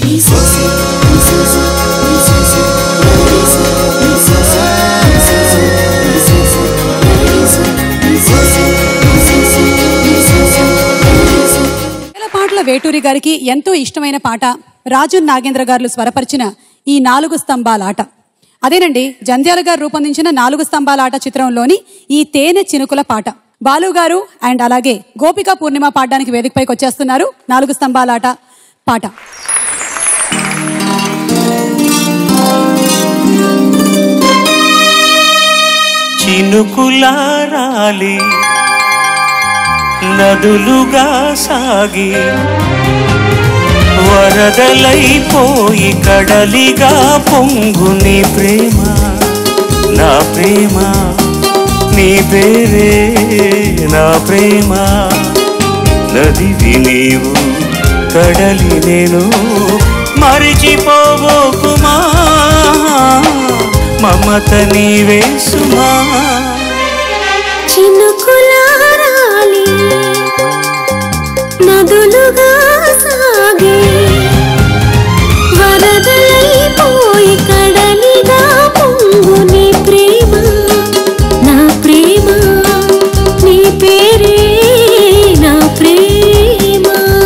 పాటల వేటూరి గారికి ఎంతో ఇష్టమైన పాట రాజన్ నాగేంద్ర గారు స్వరపరిచిన ఈ నాలుగు స్తంభాల ఆట అదేనండి జంధ్యాల గారు రూపొందించిన నాలుగు స్తంభాల ఆట చిత్రంలోని ఈ తేనె చినుకుల పాట బాలు గారు అండ్ అలాగే గోపిక పూర్ణిమ పాడడానికి వేదికపైకి వచ్చేస్తున్నారు నాలుగు స్తంభాల ఆట పాట చినుకులారాలి నదులుగా సాగి వరదలైపోయి కడలిగా పొంగు నీ ప్రేమ నా ప్రేమ నీ పేరే నా ప్రేమ నదివి నీవు కడలి నేను మరిచిపోబోకుమా మమత నీవే సుమా చినుకులారాలి నదులుగా సాగే వరదలైపోయి కడలిగా పొంగు నీ ప్రేమ నా ప్రేమ నీ పేరే నా ప్రేమ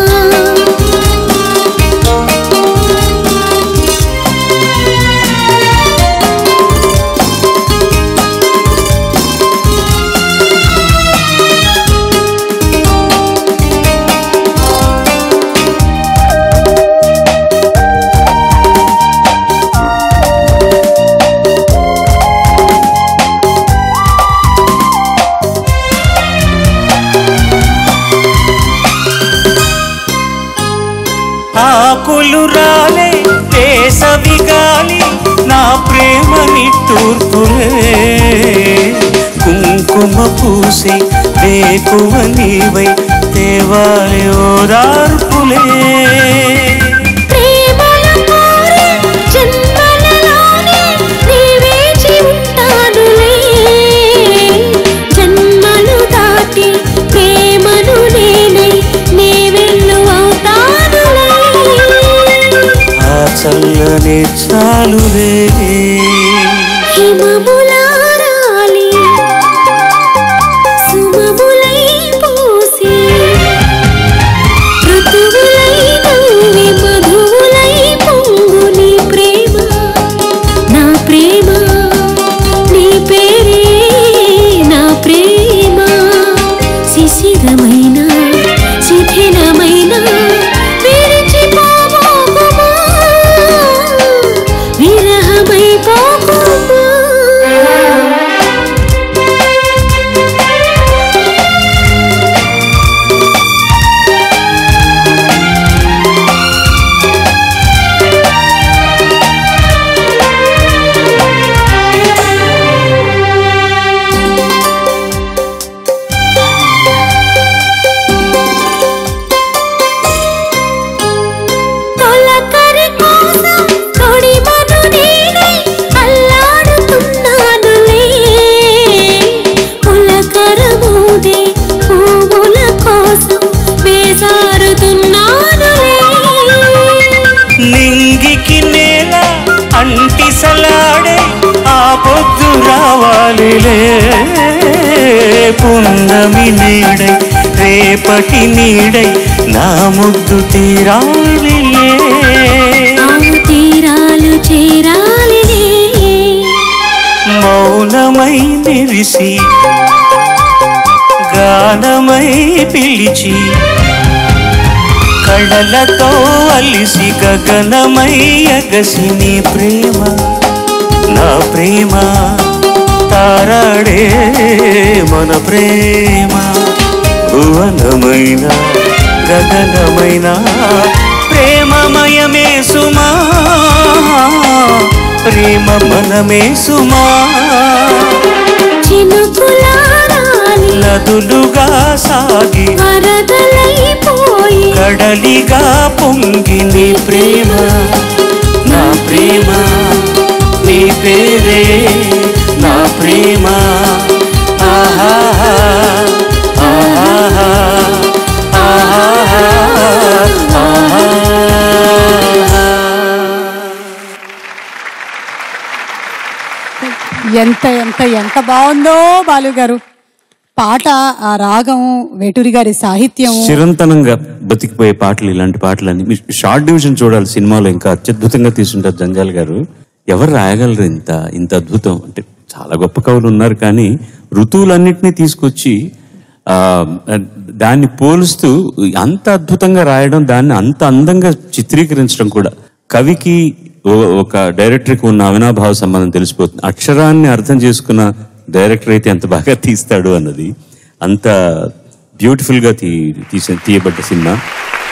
ఆకులు రాలే వేసవి గాలి నా ప్రేమ నిట్టూర్పులే కుంకుమ పూసి వేకువ నీవై దేవాలి ఓదార్పులే ప్రేమల కోరే జన్మలలోనే నీ వేచి ఉంటానులే జన్మలు దాటి ప్రేమను నేనై నీ వెళ్ళు అవుతానులే ఆ చల్లని చాలులే హిమములారాలి సుమములై పోసి ఋతువులై నవ్వి మధువులై పొంగు నీ ప్రేమ నా ప్రేమ నీ పేరే నా ప్రేమ శిశిరమైన శిథిలమైన విరిచిపోబోకుమా విరహమైపోకుమా తొలకరి కోసం తొడిమను నేనై అల్లాడుతున్నానులే పులకరమూదే పువ్వుల కోసం వేసారుతున్నానులే నింగికి నేల అంటిసలాడే ఆ పొద్దు రావాలిలే పున్నమి నీడై రేపటి నీడై నా ముద్దు తీరాలిలే ఆ తీరాలు చేరాలిలే మౌనమై నిరిసి గానమై పిలిచి కళ్ళలతో అలిసి గగనమై అగసి నీ ప్రేమ నా ప్రేమ తారాడే మన ప్రేమ భువనమైన గగనమైన ప్రేమమయమే సుమా ప్రేమ మనమే సుమా చినుకులారాలి నదులుగా సాగి వరదలైపోయి కడలిగా పొంగి నీ ప్రేమ నా ప్రేమ నీ పేరే నా ప్రేమ ఆహా ఆహా ఆహా ఆహా ఎంత ఎంత ఎంత బాగుందో బాలు గారు పాట ఆ రాగం వేటూరి గారి సాహిత్యం చిరంతనంగా బతికిపోయే పాటలు ఇలాంటి పాటలన్నీ మీరు షార్ట్ డివిజన్ చూడాలి సినిమాలో ఇంకా అత్యద్భుతంగా తీసుంటారు జంజాల్ గారు ఎవరు రాయగలరు ఇంత ఇంత అద్భుతం అంటే చాలా గొప్ప కవులు ఉన్నారు కానీ ఋతువులన్నిటినీ తీసుకొచ్చి ఆ దాన్ని పోలుస్తూ అంత అద్భుతంగా రాయడం దాన్ని అంత అందంగా చిత్రీకరించడం కూడా కవికి ఓ- ఒక డైరెక్టర్కి ఉన్న అవినాభావ సంబంధం తెలిసిపోతుంది అక్షరాన్ని అర్థం చేసుకున్న డైరెక్టర్ అయితే ఎంత బాగా తీస్తాడు అన్నది అంత బ్యూటిఫుల్ గా తీ తీసే తీయబడ్డ సినిమా